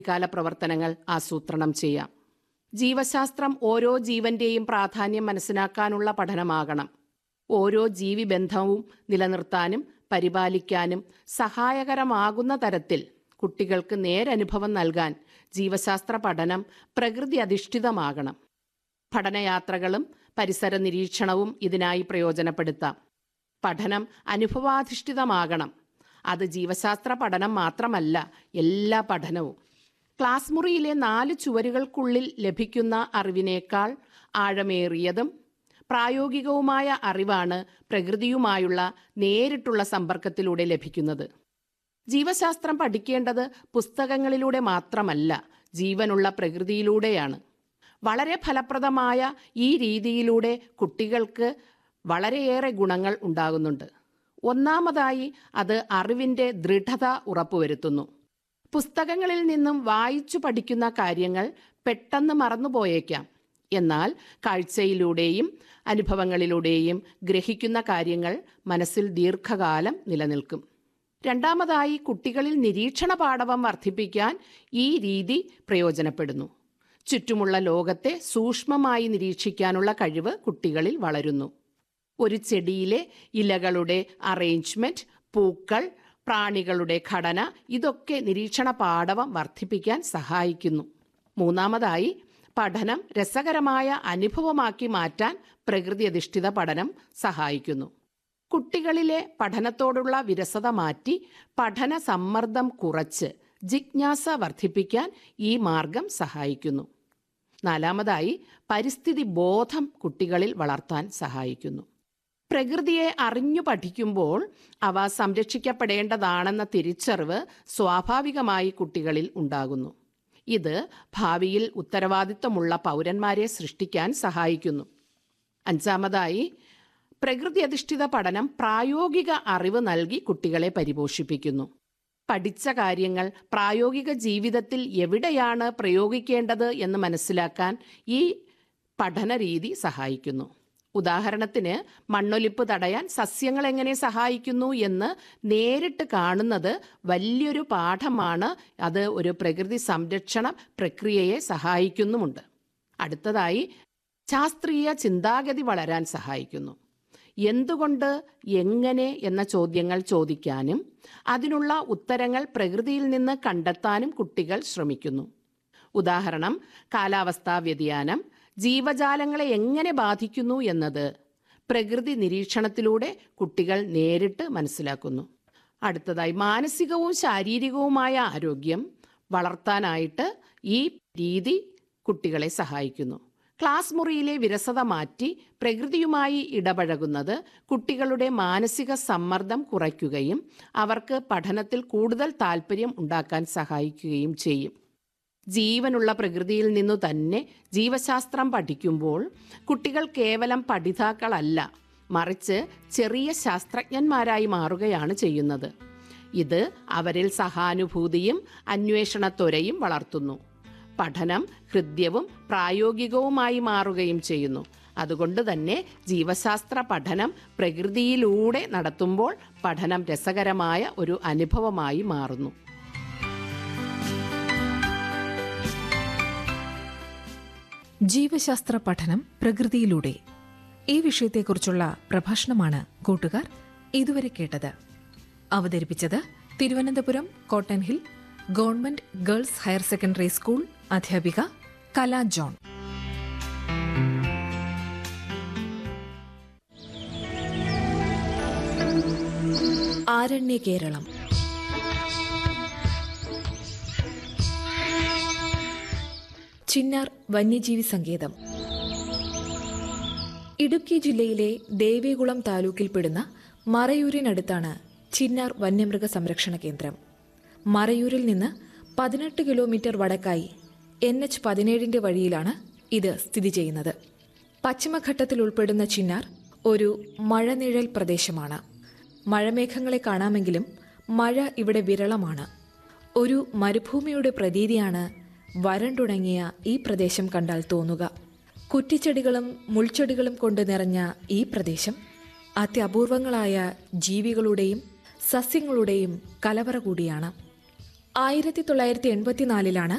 കാല പ്രവർത്തനങ്ങൾ ആസൂത്രണം ചെയ്യാം ജീവശാസ്ത്രം ഓരോ ജീവന്റെയും പ്രാധാന്യം മനസ്സിലാക്കാനുള്ള പഠനമാകണം ഓരോ ജീവിബന്ധവും നിലനിർത്താനും പരിപാലിക്കാനും സഹായകരമാകുന്ന തരത്തിൽ കുട്ടികൾക്ക് നേരനുഭവം നൽകാൻ ജീവശാസ്ത്ര പഠനം പ്രകൃതി അധിഷ്ഠിതമാകണം പഠനയാത്രകളും പരിസര നിരീക്ഷണവും ഇതിനായി പ്രയോജനപ്പെടുത്താം പഠനം അനുഭവാധിഷ്ഠിതമാകണം അത് ജീവശാസ്ത്ര പഠനം മാത്രമല്ല എല്ലാ പഠനവും ക്ലാസ് മുറിയിലെ നാല് ചുവരുകൾക്കുള്ളിൽ ലഭിക്കുന്ന അറിവിനേക്കാൾ ആഴമേറിയതും പ്രായോഗികവുമായ അറിവാണ് പ്രകൃതിയുമായുള്ള നേരിട്ടുള്ള സമ്പർക്കത്തിലൂടെ ലഭിക്കുന്നത് ജീവശാസ്ത്രം പഠിക്കേണ്ടത് പുസ്തകങ്ങളിലൂടെ മാത്രമല്ല ജീവനുള്ള പ്രകൃതിയിലൂടെയാണ് വളരെ ഫലപ്രദമായ ഈ രീതിയിലൂടെ കുട്ടികൾക്ക് വളരെയേറെ ഗുണങ്ങൾ ഉണ്ടാകുന്നുണ്ട് ഒന്നാമതായി അത് അറിവിൻ്റെ ദൃഢത ഉറപ്പുവരുത്തുന്നു പുസ്തകങ്ങളിൽ നിന്നും വായിച്ചു പഠിക്കുന്ന കാര്യങ്ങൾ പെട്ടെന്ന് മറന്നുപോയേക്കാം എന്നാൽ കാഴ്ചയിലൂടെയും അനുഭവങ്ങളിലൂടെയും ഗ്രഹിക്കുന്ന കാര്യങ്ങൾ മനസ്സിൽ ദീർഘകാലം നിലനിൽക്കും രണ്ടാമതായി കുട്ടികളിൽ നിരീക്ഷണ പാടവം വർദ്ധിപ്പിക്കാൻ ഈ രീതി പ്രയോജനപ്പെടുന്നു ചുറ്റുമുള്ള ലോകത്തെ സൂക്ഷ്മമായി നിരീക്ഷിക്കാനുള്ള കഴിവ് കുട്ടികളിൽ വളരുന്നു ഒരു ചെടിയിലെ ഇലകളുടെ അറേഞ്ച്മെന്റ് പൂക്കൾ പ്രാണികളുടെ ഘടന ഇതൊക്കെ നിരീക്ഷണ പാടവം വർദ്ധിപ്പിക്കാൻ സഹായിക്കുന്നു മൂന്നാമതായി പഠനം രസകരമായ അനുഭവമാക്കി മാറ്റാൻ പ്രകൃതി അധിഷ്ഠിത പഠനം സഹായിക്കുന്നു കുട്ടികളിലെ പഠനത്തോടുള്ള വിരസത മാറ്റി പഠന സമ്മർദ്ദം കുറച്ച് ജിജ്ഞാസ വർദ്ധിപ്പിക്കാൻ ഈ മാർഗം സഹായിക്കുന്നു നാലാമതായി പരിസ്ഥിതി ബോധം കുട്ടികളിൽ വളർത്താൻ സഹായിക്കുന്നു പ്രകൃതിയെ അറിഞ്ഞു പഠിക്കുമ്പോൾ അവ സംരക്ഷിക്കപ്പെടേണ്ടതാണെന്ന തിരിച്ചറിവ് സ്വാഭാവികമായി കുട്ടികളിൽ ഉണ്ടാകുന്നു ഇത് ഭാവിയിൽ ഉത്തരവാദിത്വമുള്ള പൗരന്മാരെ സൃഷ്ടിക്കാൻ സഹായിക്കുന്നു അഞ്ചാമതായി പ്രകൃതി അധിഷ്ഠിത പഠനം പ്രായോഗിക അറിവ് നൽകി കുട്ടികളെ പരിപോഷിപ്പിക്കുന്നു പഠിച്ച കാര്യങ്ങൾ പ്രായോഗിക ജീവിതത്തിൽ എവിടെയാണ് പ്രയോഗിക്കേണ്ടത് എന്ന് മനസ്സിലാക്കാൻ ഈ പഠന രീതി സഹായിക്കുന്നു ഉദാഹരണത്തിന് മണ്ണൊലിപ്പ് തടയാൻ സസ്യങ്ങൾ എങ്ങനെ സഹായിക്കുന്നു എന്ന് നേരിട്ട് കാണുന്നത് വലിയൊരു പാഠമാണ് അത് ഒരു പ്രകൃതി സംരക്ഷണ പ്രക്രിയയെ സഹായിക്കുന്നുമുണ്ട് അടുത്തതായി ശാസ്ത്രീയ ചിന്താഗതി വളരാൻ സഹായിക്കുന്നു എന്തുകൊണ്ട് എങ്ങനെ എന്ന ചോദ്യങ്ങൾ ചോദിക്കാനും അതിനുള്ള ഉത്തരങ്ങൾ പ്രകൃതിയിൽ നിന്ന് കണ്ടെത്താനും കുട്ടികൾ ശ്രമിക്കുന്നു ഉദാഹരണം കാലാവസ്ഥാ വ്യതിയാനം ജീവജാലങ്ങളെ എങ്ങനെ ബാധിക്കുന്നു എന്നത് പ്രകൃതി നിരീക്ഷണത്തിലൂടെ കുട്ടികൾ നേരിട്ട് മനസ്സിലാക്കുന്നു അടുത്തതായി മാനസികവും ശാരീരികവുമായ ആരോഗ്യം വളർത്താനായിട്ട് ഈ രീതി കുട്ടികളെ സഹായിക്കുന്നു ക്ലാസ് മുറിയിലെ വിരസത മാറ്റി പ്രകൃതിയുമായി ഇടപഴകുന്നത് കുട്ടികളുടെ മാനസിക സമ്മർദ്ദം കുറയ്ക്കുകയും അവർക്ക് പഠനത്തിൽ കൂടുതൽ താല്പര്യം ഉണ്ടാക്കാൻ സഹായിക്കുകയും ചെയ്യും ജീവനുള്ള പ്രകൃതിയിൽ നിന്നു തന്നെ ജീവശാസ്ത്രം പഠിക്കുമ്പോൾ കുട്ടികൾ കേവലം പഠിതാക്കളല്ല മറിച്ച് ചെറിയ ശാസ്ത്രജ്ഞന്മാരായി മാറുകയാണ് ചെയ്യുന്നത് ഇത് അവരിൽ സഹാനുഭൂതിയും അന്വേഷണത്വരയും വളർത്തുന്നു പഠനം ഹൃദ്യവും പ്രായോഗികവുമായി മാറുകയും ചെയ്യുന്നു അതുകൊണ്ട് തന്നെ ജീവശാസ്ത്ര പഠനം പ്രകൃതിയിലൂടെ നടത്തുമ്പോൾ പഠനം രസകരമായ ഒരു അനുഭവമായി മാറുന്നു ജീവശാസ്ത്ര പഠനം പ്രകൃതിയിലൂടെ ഈ വിഷയത്തെക്കുറിച്ചുള്ള പ്രഭാഷണമാണ് കൂട്ടുകാർ ഇതുവരെ കേട്ടത് അവതരിപ്പിച്ചത് Thiruvananthapuram cotton hill government girls higher secondary school അധ്യാപിക കല ജോൺ ആരണ്യ കേരളം ചിന്നാർ വന്യജീവി സങ്കേതം ഇടുക്കി ജില്ലയിലെ ദേവികുളം താലൂക്കിൽപ്പെടുന്ന മറയൂരിനടുത്താണ് ചിന്നാർ വന്യമൃഗ സംരക്ഷണ കേന്ദ്രം മറയൂരിൽ നിന്ന് പതിനെട്ട് കിലോമീറ്റർ വടക്കായി എൻ എച്ച് പതിനേഴിന്റെ വഴിയിലാണ് ഇത് സ്ഥിതി ചെയ്യുന്നത് പശ്ചിമഘട്ടത്തിൽ ഉൾപ്പെടുന്ന ചിന്നാർ ഒരു മഴനിഴൽ പ്രദേശമാണ് മഴമേഘങ്ങളെ കാണാമെങ്കിലും മഴ ഇവിടെ വിരളമാണ് ഒരു മരുഭൂമിയുടെ പ്രതീതിയാണ് വരണ്ടുണങ്ങിയ ഈ പ്രദേശം കണ്ടാൽ തോന്നുക കുറ്റിച്ചെടികളും മുൾച്ചെടികളും കൊണ്ട് നിറഞ്ഞ ഈ പ്രദേശം അത്യപൂർവങ്ങളായ ജീവികളുടെയും സസ്യങ്ങളുടെയും കലവറ കൂടിയാണ് ആയിരത്തി തൊള്ളായിരത്തി എൺപത്തിനാലിലാണ്